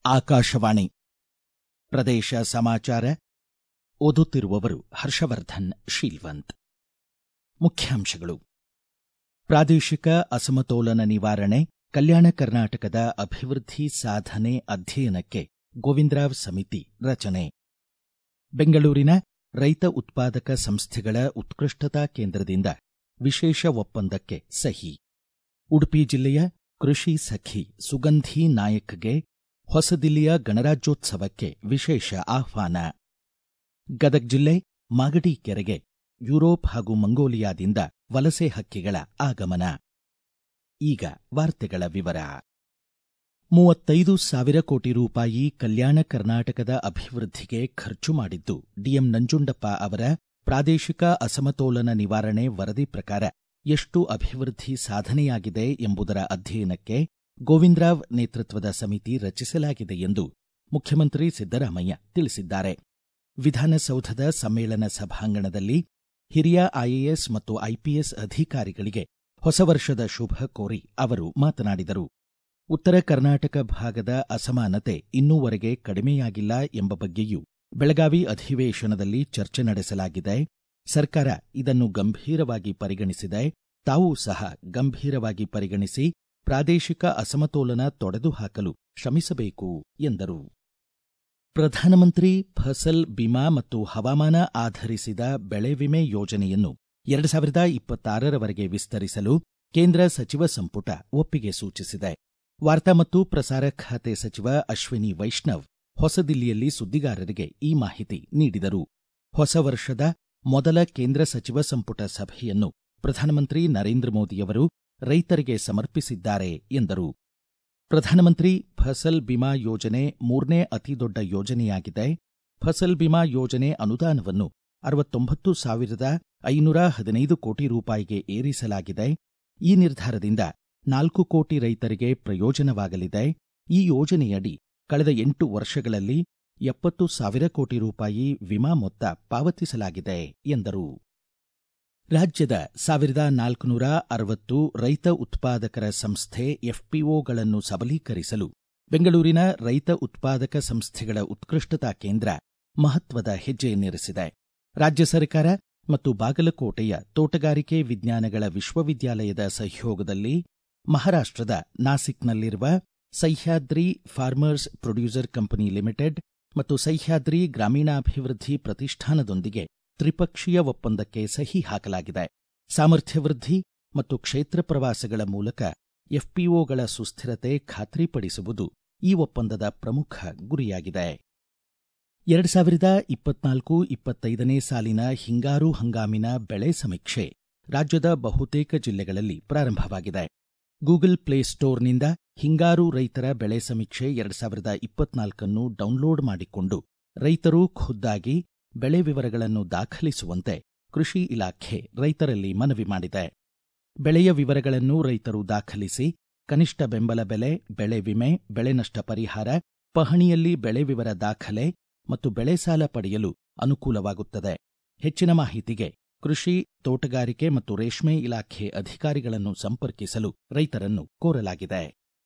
ಆಕಾಶವಾಣಿ ಪ್ರದೇಶ ಸಮಾಚಾರ ಓದುತ್ತಿರುವವರು ಹರ್ಷವರ್ಧನ್ ಶೀಲ್ವಂತ್ ಮುಖ್ಯಾಂಶಗಳು ಪ್ರಾದೇಶಿಕ ಅಸಮತೋಲನ ನಿವಾರಣೆ ಕಲ್ಯಾಣ ಕರ್ನಾಟಕದ ಅಭಿವೃದ್ಧಿ ಸಾಧನೆ ಅಧ್ಯಯನಕ್ಕೆ ಗೋವಿಂದರಾವ್ ಸಮಿತಿ ರಚನೆ ಬೆಂಗಳೂರಿನ ರೈತ ಉತ್ಪಾದಕ ಸಂಸ್ಥೆಗಳ ಉತ್ಕೃಷ್ಟತಾ ಕೇಂದ್ರದಿಂದ ವಿಶೇಷ ಒಪ್ಪಂದಕ್ಕೆ ಸಹಿ ಉಡುಪಿ ಜಿಲ್ಲೆಯ ಕೃಷಿ ಸಖಿ ಸುಗಂಧಿ ನಾಯಕ್ಗೆ ಹೊಸದಿಲ್ಲಿಯ ಗಣರಾಜ್ಯೋತ್ಸವಕ್ಕೆ ವಿಶೇಷ ಆಹ್ವಾನ ಗದಗ ಜಿಲ್ಲೆ ಮಾಗಡಿ ಕೆರೆಗೆ ಯುರೋಪ್ ಹಾಗೂ ಮಂಗೋಲಿಯಾದಿಂದ ವಲಸೆ ಹಕ್ಕಿಗಳ ಆಗಮನ ಈಗ ವಾರ್ತೆಗಳ ವಿವರ ಮೂವತ್ತೈದು ಸಾವಿರ ಕೋಟಿ ರೂಪಾಯಿ ಕಲ್ಯಾಣ ಕರ್ನಾಟಕದ ಅಭಿವೃದ್ಧಿಗೆ ಖರ್ಚು ಮಾಡಿದ್ದು ಡಿಎಂ ನಂಜುಂಡಪ್ಪ ಅವರ ಪ್ರಾದೇಶಿಕ ಅಸಮತೋಲನ ನಿವಾರಣೆ ವರದಿ ಪ್ರಕಾರ ಎಷ್ಟು ಅಭಿವೃದ್ಧಿ ಸಾಧನೆಯಾಗಿದೆ ಎಂಬುದರ ಅಧ್ಯಯನಕ್ಕೆ ಗೋವಿಂದರಾವ್ ನೇತೃತ್ವದ ಸಮಿತಿ ರಚಿಸಲಾಗಿದೆ ಎಂದು ಮುಖ್ಯಮಂತ್ರಿ ಸಿದ್ದರಾಮಯ್ಯ ತಿಳಿಸಿದ್ದಾರೆ ವಿಧಾನಸೌಧದ ಸಮ್ಮೇಳನ ಸಭಾಂಗಣದಲ್ಲಿ ಹಿರಿಯ ಐಎಎಸ್ ಮತ್ತು ಐಪಿಎಸ್ ಅಧಿಕಾರಿಗಳಿಗೆ ಹೊಸ ವರ್ಷದ ಶುಭ ಕೋರಿ ಅವರು ಮಾತನಾಡಿದರು ಉತ್ತರ ಕರ್ನಾಟಕ ಭಾಗದ ಅಸಮಾನತೆ ಇನ್ನೂವರೆಗೆ ಕಡಿಮೆಯಾಗಿಲ್ಲ ಎಂಬ ಬಗ್ಗೆಯೂ ಬೆಳಗಾವಿ ಅಧಿವೇಶನದಲ್ಲಿ ಚರ್ಚೆ ನಡೆಸಲಾಗಿದೆ ಸರ್ಕಾರ ಇದನ್ನು ಗಂಭೀರವಾಗಿ ಪರಿಗಣಿಸಿದೆ ತಾವೂ ಸಹ ಗಂಭೀರವಾಗಿ ಪರಿಗಣಿಸಿ ಪ್ರಾದೇಶಿಕ ಅಸಮತೋಲನ ತೊಡೆದು ಹಾಕಲು ಶ್ರಮಿಸಬೇಕು ಎಂದರು ಪ್ರಧಾನಮಂತ್ರಿ ಫಸಲ್ ಬಿಮಾ ಮತ್ತು ಹವಾಮಾನ ಆಧರಿಸಿದ ಬೆಳೆ ವಿಮೆ ಯೋಜನೆಯನ್ನು ಎರಡು ಸಾವಿರದ ಇಪ್ಪತ್ತಾರರವರೆಗೆ ವಿಸ್ತರಿಸಲು ಕೇಂದ್ರ ಸಚಿವ ಸಂಪುಟ ಒಪ್ಪಿಗೆ ಸೂಚಿಸಿದೆ ವಾರ್ತಾ ಮತ್ತು ಪ್ರಸಾರ ಖಾತೆ ಸಚಿವ ಅಶ್ವಿನಿ ವೈಷ್ಣವ್ ಹೊಸದಿಲ್ಲಿಯಲ್ಲಿ ಸುದ್ದಿಗಾರರಿಗೆ ಈ ಮಾಹಿತಿ ನೀಡಿದರು ಹೊಸ ವರ್ಷದ ಮೊದಲ ಕೇಂದ್ರ ಸಚಿವ ಸಂಪುಟ ಸಭೆಯನ್ನು ಪ್ರಧಾನಮಂತ್ರಿ ನರೇಂದ್ರ ಮೋದಿಯವರು ರೈತರಿಗೆ ಸಮರ್ಪಿಸಿದ್ದಾರೆ ಎಂದರು ಪ್ರಧಾನಮಂತ್ರಿ ಫಸಲ್ ಬಿಮಾ ಯೋಜನೆ ಮೂರನೇ ಅತಿದೊಡ್ಡ ಯೋಜನೆಯಾಗಿದೆ ಫಸಲ್ ಬಿಮಾ ಯೋಜನೆ ಅನುದಾನವನ್ನು ಅರವತ್ತೊಂಬತ್ತು ಸಾವಿರದ ಐನೂರ ಹದಿನೈದು ಕೋಟಿ ರೂಪಾಯಿಗೆ ಏರಿಸಲಾಗಿದೆ ಈ ನಿರ್ಧಾರದಿಂದ ನಾಲ್ಕು ಕೋಟಿ ರೈತರಿಗೆ ಪ್ರಯೋಜನವಾಗಲಿದೆ ಈ ಯೋಜನೆಯಡಿ ಕಳೆದ ಎಂಟು ವರ್ಷಗಳಲ್ಲಿ ಎಪ್ಪತ್ತು ಸಾವಿರ ಕೋಟಿ ರೂಪಾಯಿ ವಿಮಾ ಮೊತ್ತ ಪಾವತಿಸಲಾಗಿದೆ ಎಂದರು ರಾಜ್ಯದ ಸಾವಿರದ ನಾಲ್ಕುನೂರ ಅರವತ್ತು ರೈತ ಉತ್ಪಾದಕರ ಸಂಸ್ಥೆ ಎಫ್ಪಿಒಗಳನ್ನು ಸಬಲೀಕರಿಸಲು ಬೆಂಗಳೂರಿನ ರೈತ ಉತ್ಪಾದಕ ಸಂಸ್ಥೆಗಳ ಉತ್ಕೃಷ್ಟತಾ ಕೇಂದ್ರ ಮಹತ್ವದ ಹೆಜ್ಜೆಯನ್ನಿರಿಸಿದೆ ರಾಜ್ಯ ಸರ್ಕಾರ ಮತ್ತು ಬಾಗಲಕೋಟೆಯ ತೋಟಗಾರಿಕೆ ವಿಜ್ಞಾನಗಳ ವಿಶ್ವವಿದ್ಯಾಲಯದ ಸಹಯೋಗದಲ್ಲಿ ಮಹಾರಾಷ್ಟದ ನಾಸಿಕ್ನಲ್ಲಿರುವ Sahyadri farmers producer company limited ಮತ್ತು ಸಹ್ಯಾದ್ರಿ ಗ್ರಾಮೀಣಾಭಿವೃದ್ಧಿ ಪ್ರತಿಷ್ಠಾನದೊಂದಿಗೆ ತ್ರಿಪಕ್ಷೀಯ ಒಪ್ಪಂದಕ್ಕೆ ಸಹಿ ಹಾಕಲಾಗಿದೆ ಸಾಮರ್ಥ್ಯ ವೃದ್ಧಿ ಮತ್ತು ಕ್ಷೇತ್ರ ಪ್ರವಾಸಗಳ ಮೂಲಕ ಎಫ್ಪಿಒಗಳ ಸುಸ್ಥಿರತೆ ಖಾತ್ರಿಪಡಿಸುವುದು ಈ ಒಪ್ಪಂದದ ಪ್ರಮುಖ ಗುರಿಯಾಗಿದೆ ಎರಡು ಸಾವಿರದ ಇಪ್ಪತ್ನಾಲ್ಕು ಇಪ್ಪತ್ತೈದನೇ ಸಾಲಿನ ಹಿಂಗಾರು ಹಂಗಾಮಿನ ಬೆಳೆ ಸಮೀಕ್ಷೆ ರಾಜ್ಯದ ಬಹುತೇಕ ಜಿಲ್ಲೆಗಳಲ್ಲಿ ಪ್ರಾರಂಭವಾಗಿದೆ ಗೂಗಲ್ ಪ್ಲೇಸ್ಟೋರ್ನಿಂದ ಹಿಂಗಾರು ರೈತರ ಬೆಳೆ ಸಮೀಕ್ಷೆ ಎರಡು ಸಾವಿರದ ಇಪ್ಪತ್ನಾಲ್ಕನ್ನು ಡೌನ್ಲೋಡ್ ಮಾಡಿಕೊಂಡು ರೈತರು ಖುದ್ದಾಗಿ ಬೆಳೆ ವಿವರಗಳನ್ನು ದಾಖಲಿಸುವಂತೆ ಕೃಷಿ ಇಲಾಖೆ ರೈತರಲ್ಲಿ ಮನವಿ ಮಾಡಿದೆ ಬೆಳೆಯ ವಿವರಗಳನ್ನು ರೈತರು ದಾಖಲಿಸಿ ಕನಿಷ್ಠ ಬೆಂಬಲ ಬೆಲೆ ಬೆಳೆ ವಿಮೆ ಬೆಳೆ ನಷ್ಟ ಪರಿಹಾರ ಪಹಣಿಯಲ್ಲಿ ಬೆಳೆ ವಿವರ ದಾಖಲೆ ಮತ್ತು ಬೆಳೆ ಸಾಲ ಪಡೆಯಲು ಅನುಕೂಲವಾಗುತ್ತದೆ ಹೆಚ್ಚಿನ ಮಾಹಿತಿಗೆ ಕೃಷಿ ತೋಟಗಾರಿಕೆ ಮತ್ತು ರೇಷ್ಮೆ ಇಲಾಖೆ ಅಧಿಕಾರಿಗಳನ್ನು ಸಂಪರ್ಕಿಸಲು ರೈತರನ್ನು ಕೋರಲಾಗಿದೆ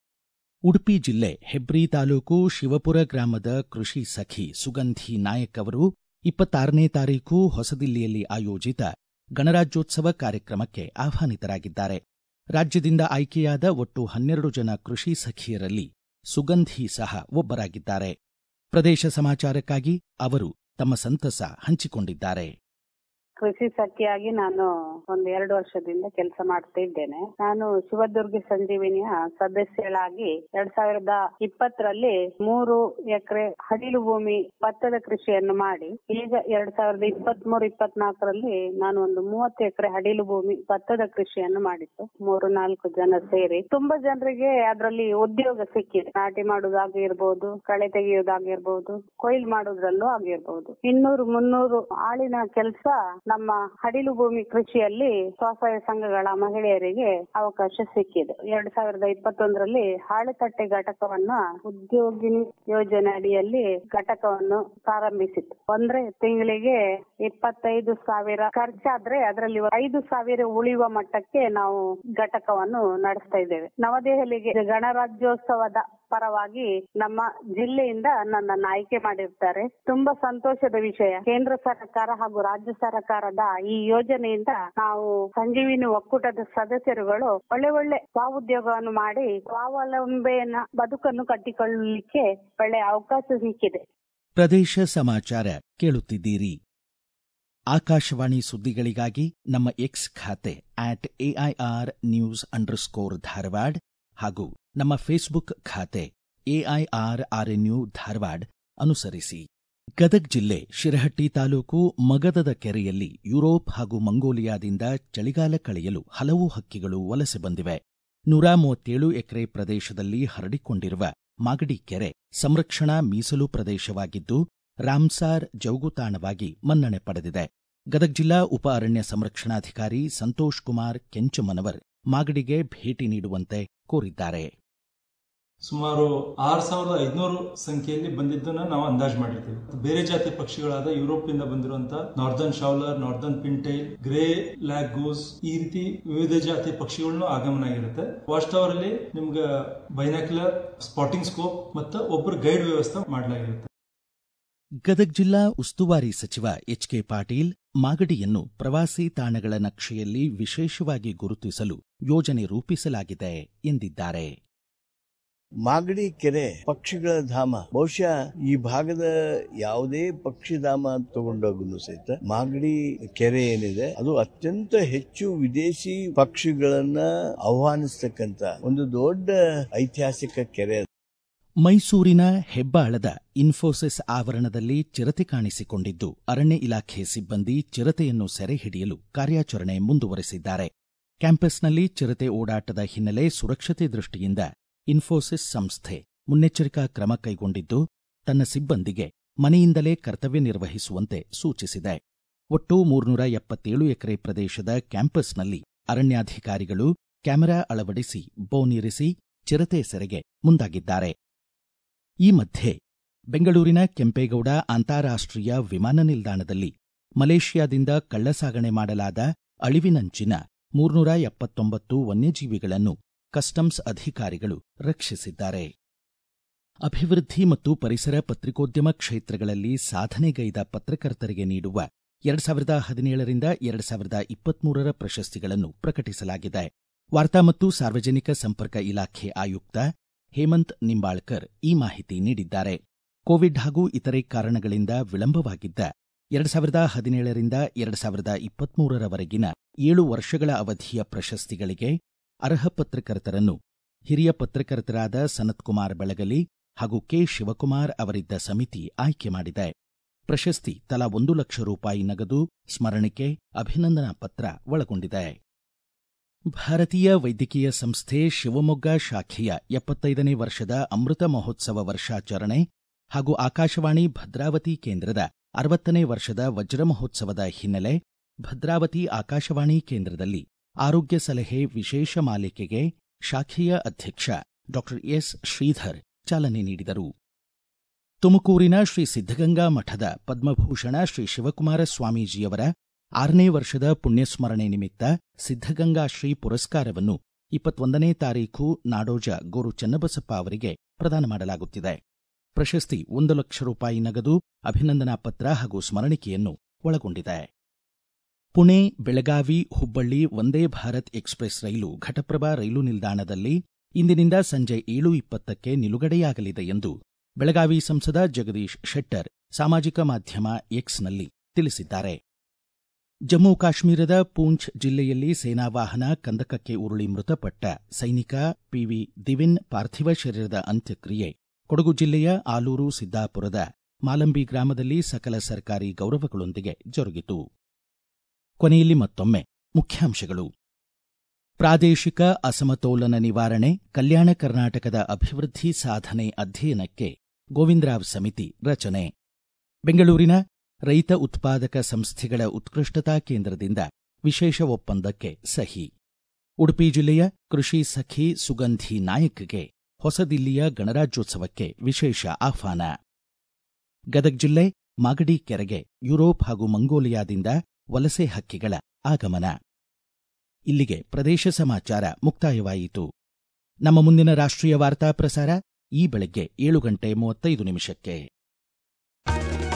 ಉಡುಪಿ ಜಿಲ್ಲೆ ಹೆಬ್ರಿ ತಾಲೂಕು ಶಿವಪುರ ಗ್ರಾಮದ ಕೃಷಿ ಸಖಿ ಸುಗಂಧಿ ನಾಯಕ್ ಅವರು ಇಪ್ಪತ್ತಾರನೇ ತಾರೀಕು ಹೊಸದಿಲ್ಲಿಯಲ್ಲಿ ಆಯೋಜಿತ ಗಣರಾಜ್ಯೋತ್ಸವ ಕಾರ್ಯಕ್ರಮಕ್ಕೆ ಆಹ್ವಾನಿತರಾಗಿದ್ದಾರೆ ರಾಜ್ಯದಿಂದ ಆಯ್ಕೆಯಾದ ಒಟ್ಟು ಹನ್ನೆರಡು ಜನ ಕೃಷಿ ಸಖಿಯರಲ್ಲಿ ಸುಗಂಧಿ ಸಹ ಒಬ್ಬರಾಗಿದ್ದಾರೆ ಪ್ರದೇಶ ಸಮಾಚಾರಕ್ಕಾಗಿ ಅವರು ತಮ್ಮ ಸಂತಸ ಹಂಚಿಕೊಂಡಿದ್ದಾರೆ ಕೃಷಿ ಸಖಿಯಾಗಿ ನಾನು ಒಂದು ಎರಡು ವರ್ಷದಿಂದ ಕೆಲಸ ಮಾಡ್ತಾ ಇದ್ದೇನೆ ನಾನು ಶಿವದುರ್ಗ ಸಂಜೀವಿನಿಯ ಸದಸ್ಯಳಾಗಿ ಎರಡ್ ಸಾವಿರದ ಇಪ್ಪತ್ತರಲ್ಲಿ ಮೂರು ಎಕರೆ ಹಡಿಲು ಭೂಮಿ ಭತ್ತದ ಕೃಷಿಯನ್ನು ಮಾಡಿ ಈಗ ಎರಡ್ ಸಾವಿರದ ಇಪ್ಪತ್ತ್ ಮೂರು ಇಪ್ಪತ್ನಾಲ್ಕರಲ್ಲಿ ನಾನು ಒಂದು ಮೂವತ್ತು ಎಕರೆ ಹಡಿಲು ಭೂಮಿ ಭತ್ತದ ಕೃಷಿಯನ್ನು ಮಾಡಿದ್ದು ಮೂರು ನಾಲ್ಕು ಜನ ಸೇರಿ ತುಂಬಾ ಜನರಿಗೆ ಅದರಲ್ಲಿ ಉದ್ಯೋಗ ಸಿಕ್ಕಿದೆ ನಾಟಿ ಮಾಡುವುದಾಗಿರ್ಬೋದು ಕಳೆ ತೆಗೆಯುವುದಾಗಿರ್ಬೋದು ಕೊಯ್ಲು ಮಾಡುವುದರಲ್ಲೂ ಆಗಿರ್ಬೋದು ಇನ್ನೂರು ಮುನ್ನೂರು ಆಳಿನ ಕೆಲಸ ನಮ್ಮ ಹಡಿಲು ಭೂಮಿ ಕೃಷಿಯಲ್ಲಿ ಸ್ವಸಹಾಯ ಸಂಘಗಳ ಮಹಿಳೆಯರಿಗೆ ಅವಕಾಶ ಸಿಕ್ಕಿದೆ ಎರಡ್ ಸಾವಿರದ ಇಪ್ಪತ್ತೊಂದರಲ್ಲಿ ಹಾಳೆತಟ್ಟೆ ಘಟಕವನ್ನ ಉದ್ಯೋಗಿನಿ ಯೋಜನೆ ಅಡಿಯಲ್ಲಿ ಘಟಕವನ್ನು ಪ್ರಾರಂಭಿಸಿತ್ತು ಅಂದ್ರೆ ತಿಂಗಳಿಗೆ ಇಪ್ಪತ್ತೈದು ಸಾವಿರ ಖರ್ಚಾದ್ರೆ ಅದರಲ್ಲಿ ಐದು ಸಾವಿರ ಉಳಿಯುವ ಮಟ್ಟಕ್ಕೆ ನಾವು ಘಟಕವನ್ನು ನಡೆಸ್ತಾ ಇದ್ದೇವೆ ನವದೆಹಲಿಗೆ ಗಣರಾಜ್ಯೋತ್ಸವದ ಪರವಾಗಿ ನಮ್ಮ ಜಿಲ್ಲೆಯಿಂದ ನನ್ನನ್ನು ಆಯ್ಕೆ ಮಾಡಿರ್ತಾರೆ ತುಂಬಾ ಸಂತೋಷದ ವಿಷಯ ಕೇಂದ್ರ ಸರ್ಕಾರ ಹಾಗೂ ರಾಜ್ಯ ಸರ್ಕಾರದ ಈ ಯೋಜನೆಯಿಂದ ನಾವು ಸಂಜೀವಿನಿ ಒಕ್ಕೂಟದ ಸದಸ್ಯರುಗಳು ಒಳ್ಳೆ ಒಳ್ಳೆ ಸ್ವಉದ್ಯೋಗವನ್ನು ಮಾಡಿ ಸ್ವಾವಲಂಬೆಯನ್ನ ಬದುಕನ್ನು ಕಟ್ಟಿಕೊಳ್ಳಲಿಕ್ಕೆ ಒಳ್ಳೆ ಅವಕಾಶ ಸಿಕ್ಕಿದೆ ಪ್ರದೇಶ ಸಮಾಚಾರ ಕೇಳುತ್ತಿದ್ದೀರಿ ಆಕಾಶವಾಣಿ ಸುದ್ದಿಗಳಿಗಾಗಿ ನಮ್ಮ ಎಕ್ಸ್ ಖಾತೆ at AIR news underscore Dharwad ಹಾಗೂ ನಮ್ಮ ಫೇಸ್ಬುಕ್ ಖಾತೆ ಎಐಆರ್ ಆರ್ಎನ್ಯು ಧಾರವಾಡ ಅನುಸರಿಸಿ ಗದಗ್ ಜಿಲ್ಲೆ ಶಿರಹಟ್ಟಿ ತಾಲೂಕು ಮಗದದ ಕೆರೆಯಲ್ಲಿ ಯುರೋಪ್ ಹಾಗೂ ಮಂಗೋಲಿಯಾದಿಂದ ಚಳಿಗಾಲ ಕಳೆಯಲು ಹಲವು ಹಕ್ಕಿಗಳು ವಲಸೆ ಬಂದಿವೆ ನೂರ ಮೂವತ್ತೇಳು ಎಕರೆ ಪ್ರದೇಶದಲ್ಲಿ ಹರಡಿಕೊಂಡಿರುವ ಮಾಗಡಿ ಕೆರೆ ಸಂರಕ್ಷಣಾ ಮೀಸಲು ಪ್ರದೇಶವಾಗಿದ್ದು ರಾಮ್ಸಾರ್ ಜೌಗುತಾಣವಾಗಿ ಮನ್ನಣೆ ಪಡೆದಿದೆ ಗದಗ ಜಿಲ್ಲಾ ಉಪ ಅರಣ್ಯ ಸಂರಕ್ಷಣಾಧಿಕಾರಿ ಸಂತೋಷ್ ಕುಮಾರ್ ಕೆಂಚಮನವರ್ ಮಾಗಡಿಗೆ ಭೇಟಿ ನೀಡುವಂತೆ ಕೋರಿದ್ದಾರೆ ಸುಮಾರು ಆರು ಸಾವಿರದ ಐದುನೂರು ಸಂಖ್ಯೆಯಲ್ಲಿ ಬಂದಿದ್ದನ್ನ ನಾವು ಅಂದಾಜು ಮಾಡಿರ್ತೀವಿ ಬೇರೆ ಜಾತಿ ಪಕ್ಷಿಗಳಾದ ಯುರೋಪ್ ಇಂದ ಬಂದಿರುವಂತ northern shoveler northern pintail greylag goose ಈ ರೀತಿ ವಿವಿಧ ಜಾತಿ ಪಕ್ಷಿಗಳನ್ನು ಆಗಮನ ಆಗಿರುತ್ತೆ ವಾಚ್ ಟವರ್ ಅಲ್ಲಿ ನಿಮ್ಗೆ ಬೈನಾಕ್ಯುಲರ್ ಸ್ಪಾಟಿಂಗ್ ಸ್ಕೋಪ್ ಮತ್ತು ಒಬ್ಬರು ಗೈಡ್ ವ್ಯವಸ್ಥೆ ಮಾಡಲಾಗಿರುತ್ತೆ ಗದಗ ಜಿಲ್ಲಾ ಉಸ್ತುವಾರಿ ಸಚಿವ ಎಚ್ ಕೆ ಪಾಟೀಲ್ ಮಾಗಡಿಯನ್ನು ಪ್ರವಾಸಿ ತಾಣಗಳ ನಕ್ಷೆಯಲ್ಲಿ ವಿಶೇಷವಾಗಿ ಗುರುತಿಸಲು ಯೋಜನೆ ರೂಪಿಸಲಾಗಿದೆ ಎಂದಿದ್ದಾರೆ ಮಾಗಡಿ ಕೆರೆ ಪಕ್ಷಿಗಳ ಧಾಮ ಬಹುಶಃ ಈ ಭಾಗದ ಯಾವುದೇ ಪಕ್ಷಿಧಾಮ ತಗೊಂಡೋಗಲು ಸಹಿತ ಮಾಗಡಿ ಕೆರೆ ಏನಿದೆ ಅದು ಅತ್ಯಂತ ಹೆಚ್ಚು ವಿದೇಶಿ ಪಕ್ಷಿಗಳನ್ನ ಆಹ್ವಾನಿಸ್ತಕ್ಕಂತ ಒಂದು ದೊಡ್ಡ ಐತಿಹಾಸಿಕ ಕೆರೆ ಮೈಸೂರಿನ ಹೆಬ್ಬಾಳದ ಇನ್ಫೋಸಿಸ್ ಆವರಣದಲ್ಲಿ ಚಿರತೆ ಕಾಣಿಸಿಕೊಂಡಿದ್ದು ಅರಣ್ಯ ಇಲಾಖೆ ಸಿಬ್ಬಂದಿ ಚಿರತೆಯನ್ನು ಸೆರೆ ಹಿಡಿಯಲು ಕಾರ್ಯಾಚರಣೆ ಮುಂದುವರೆಸಿದ್ದಾರೆ ಕ್ಯಾಂಪಸ್ನಲ್ಲಿ ಚಿರತೆ ಓಡಾಟದ ಹಿನ್ನೆಲೆ ಸುರಕ್ಷತೆ ದೃಷ್ಟಿಯಿಂದ ಇನ್ಫೋಸಿಸ್ ಸಂಸ್ಥೆ ಮುನ್ನೆಚ್ಚರಿಕಾ ಕ್ರಮ ಕೈಗೊಂಡಿದ್ದು ತನ್ನ ಸಿಬ್ಬಂದಿಗೆ ಮನೆಯಿಂದಲೇ ಕರ್ತವ್ಯ ನಿರ್ವಹಿಸುವಂತೆ ಸೂಚಿಸಿದೆ ಒಟ್ಟು ಮೂರ್ನೂರ ಎಪ್ಪತ್ತೇಳು ಎಕರೆ ಪ್ರದೇಶದ ಕ್ಯಾಂಪಸ್ನಲ್ಲಿ ಅರಣ್ಯಾಧಿಕಾರಿಗಳು ಕ್ಯಾಮೆರಾ ಅಳವಡಿಸಿ ಬೋನಿರಿಸಿ ಚಿರತೆ ಸೆರೆಗೆ ಮುಂದಾಗಿದ್ದಾರೆ ಈ ಮಧ್ಯೆ ಬೆಂಗಳೂರಿನ ಕೆಂಪೇಗೌಡ ಅಂತಾರಾಷ್ಟ್ರೀಯ ವಿಮಾನ ನಿಲ್ದಾಣದಲ್ಲಿ ಮಲೇಷ್ಯಾದಿಂದ ಕಳ್ಳಸಾಗಣೆ ಮಾಡಲಾದ ಅಳಿವಿನಂಚಿನ ಮೂರ್ನೂರ ಎಪ್ಪತ್ತೊಂಬತ್ತು ವನ್ಯಜೀವಿಗಳನ್ನು ಕಸ್ಟಮ್ಸ್ ಅಧಿಕಾರಿಗಳು ರಕ್ಷಿಸಿದ್ದಾರೆ ಅಭಿವೃದ್ಧಿ ಮತ್ತು ಪರಿಸರ ಪತ್ರಿಕೋದ್ಯಮ ಕ್ಷೇತ್ರಗಳಲ್ಲಿ ಸಾಧನೆಗೈದ ಪತ್ರಕರ್ತರಿಗೆ ನೀಡುವ ಎರಡ್ ಸಾವಿರದ ಹದಿನೇಳರಿಂದ ಎರಡ್ ಸಾವಿರದ ಇಪ್ಪತ್ಮೂರರ ಪ್ರಶಸ್ತಿಗಳನ್ನು ಪ್ರಕಟಿಸಲಾಗಿದೆ ವಾರ್ತಾ ಮತ್ತು ಸಾರ್ವಜನಿಕ ಸಂಪರ್ಕ ಇಲಾಖೆ ಆಯುಕ್ತ ಹೇಮಂತ್ ನಿಂಬಾಳ್ಕರ್ ಈ ಮಾಹಿತಿ ನೀಡಿದ್ದಾರೆ ಕೋವಿಡ್ ಹಾಗೂ ಇತರೆ ಕಾರಣಗಳಿಂದ ವಿಳಂಬವಾಗಿದ್ದ ಎರಡ್ ಸಾವಿರದ ಹದಿನೇಳರಿಂದ ಎರಡ್ ಸಾವಿರದ ಇಪ್ಪತ್ಮೂರರವರೆಗಿನ ಏಳು ವರ್ಷಗಳ ಅವಧಿಯ ಪ್ರಶಸ್ತಿಗಳಿಗೆ ಅರ್ಹ ಪತ್ರಕರ್ತರನ್ನು ಹಿರಿಯ ಪತ್ರಕರ್ತರಾದ ಸನತ್ಕುಮಾರ್ ಬೆಳಗಲಿ ಹಾಗೂ ಕೆ ಶಿವಕುಮಾರ್ ಅವರಿದ್ದ ಸಮಿತಿ ಆಯ್ಕೆ ಮಾಡಿದೆ ಪ್ರಶಸ್ತಿ ತಲಾ ಒಂದು ಲಕ್ಷ ರೂಪಾಯಿ ನಗದು ಸ್ಮರಣಿಕೆ ಅಭಿನಂದನಾ ಪತ್ರ ಒಳಗೊಂಡಿದೆ ಭಾರತೀಯ ವೈದ್ಯಕೀಯ ಸಂಸ್ಥೆ ಶಿವಮೊಗ್ಗ ಶಾಖೆಯ ಎಪ್ಪತ್ತೈದನೇ ವರ್ಷದ ಅಮೃತ ಮಹೋತ್ಸವ ವರ್ಷಾಚರಣೆ ಹಾಗೂ ಆಕಾಶವಾಣಿ ಭದ್ರಾವತಿ ಕೇಂದ್ರದ ಅರವತ್ತನೇ ವರ್ಷದ ವಜ್ರ ಮಹೋತ್ಸವದ ಹಿನ್ನೆಲೆ ಭದ್ರಾವತಿ ಆಕಾಶವಾಣಿ ಕೇಂದ್ರದಲ್ಲಿ ಆರೋಗ್ಯ ಸಲಹೆ ವಿಶೇಷ ಮಾಲಿಕೆಗೆ ಶಾಖೆಯ ಅಧ್ಯಕ್ಷ ಡಾಕ್ಟರ್ ಎಸ್ ಶ್ರೀಧರ್ ಚಾಲನೆ ನೀಡಿದರು ತುಮಕೂರಿನ ಶ್ರೀ ಸಿದ್ಧಗಂಗಾ ಮಠದ ಪದ್ಮಭೂಷಣ ಶ್ರೀ ಶಿವಕುಮಾರ ಸ್ವಾಮೀಜಿಯವರ ಆರನೇ ವರ್ಷದ ಪುಣ್ಯಸ್ಮರಣೆ ನಿಮಿತ್ತ ಸಿದ್ಧಗಂಗಾ ಶ್ರೀ ಪುರಸ್ಕಾರವನ್ನು ಇಪ್ಪತ್ತೊಂದನೇ ತಾರೀಖು ನಾಡೋಜ ಗೋರು ಚನ್ನಬಸಪ್ಪ ಅವರಿಗೆ ಪ್ರದಾನ ಮಾಡಲಾಗುತ್ತಿದೆ ಪ್ರಶಸ್ತಿ ಒಂದು ಲಕ್ಷ ರೂಪಾಯಿ ನಗದು ಅಭಿನಂದನಾ ಪತ್ರ ಹಾಗೂ ಸ್ಮರಣಿಕೆಯನ್ನು ಒಳಗೊಂಡಿದೆ ಪುಣೆ ಬೆಳಗಾವಿ ಹುಬ್ಬಳ್ಳಿ ವಂದೇ ಭಾರತ್ ಎಕ್ಸ್ಪ್ರೆಸ್ ರೈಲು ಘಟಪ್ರಭಾ ರೈಲು ನಿಲ್ದಾಣದಲ್ಲಿ ಇಂದಿನಿಂದ ಸಂಜೆ ಏಳು ಇಪ್ಪತ್ತಕ್ಕೆ ನಿಲುಗಡೆಯಾಗಲಿದೆ ಎಂದು ಬೆಳಗಾವಿ ಸಂಸದ ಜಗದೀಶ್ ಶೆಟ್ಟರ್ ಸಾಮಾಜಿಕ ಮಾಧ್ಯಮ ಎಕ್ಸ್ನಲ್ಲಿ ತಿಳಿಸಿದ್ದಾರೆ ಜಮ್ಮು ಕಾಶ್ಮೀರದ ಪೂಂಚ್ ಜಿಲ್ಲೆಯಲ್ಲಿ ಸೇನಾ ವಾಹನ ಕಂದಕಕ್ಕೆ ಉರುಳಿ ಮೃತಪಟ್ಟ ಸೈನಿಕ ಪಿವಿ ದಿವಿನ್ ಪಾರ್ಥಿವ ಶರೀರದ ಅಂತ್ಯಕ್ರಿಯೆ ಕೊಡಗು ಜಿಲ್ಲೆಯ ಆಲೂರು ಸಿದ್ದಾಪುರದ ಮಾಲಂಬಿ ಗ್ರಾಮದಲ್ಲಿ ಸಕಲ ಸರ್ಕಾರಿ ಗೌರವಗಳೊಂದಿಗೆ ಜರುಗಿತು ಕೊನೆಯಲ್ಲಿ ಮತ್ತೊಮ್ಮೆ ಮುಖ್ಯಾಂಶಗಳು ಪ್ರಾದೇಶಿಕ ಅಸಮತೋಲನ ನಿವಾರಣೆ ಕಲ್ಯಾಣ ಕರ್ನಾಟಕದ ಅಭಿವೃದ್ಧಿ ಸಾಧನೆ ಅಧ್ಯಯನಕ್ಕೆ ಗೋವಿಂದರಾವ್ ಸಮಿತಿ ರಚನೆ ಬೆಂಗಳೂರಿನ ರೈತ ಉತ್ಪಾದಕ ಸಂಸ್ಥೆಗಳ ಉತ್ಕೃಷ್ಟತಾ ಕೇಂದ್ರದಿಂದ ವಿಶೇಷ ಒಪ್ಪಂದಕ್ಕೆ ಸಹಿ ಉಡುಪಿ ಜಿಲ್ಲೆಯ ಕೃಷಿ ಸಖಿ ಸುಗಂಧಿ ನಾಯಕ್ಗೆ ಹೊಸದಿಲ್ಲಿಯ ಗಣರಾಜ್ಯೋತ್ಸವಕ್ಕೆ ವಿಶೇಷ ಆಹ್ವಾನ ಗದಗ ಜಿಲ್ಲೆ ಮಾಗಡಿ ಕೆರೆಗೆ ಯುರೋಪ್ ಹಾಗೂ ಮಂಗೋಲಿಯಾದಿಂದ ವಲಸೆ ಹಕ್ಕಿಗಳ ಆಗಮನ ಇಲ್ಲಿಗೆ ಪ್ರದೇಶ ಸಮಾಚಾರ ಮುಕ್ತಾಯವಾಯಿತು ನಮ್ಮ ಮುಂದಿನ ರಾಷ್ಟ್ರೀಯ ವಾರ್ತಾ ಪ್ರಸಾರ ಈ ಬೆಳಗ್ಗೆ ಏಳು ಗಂಟೆ ಮೂವತ್ತೈದು ನಿಮಿಷಕ್ಕೆ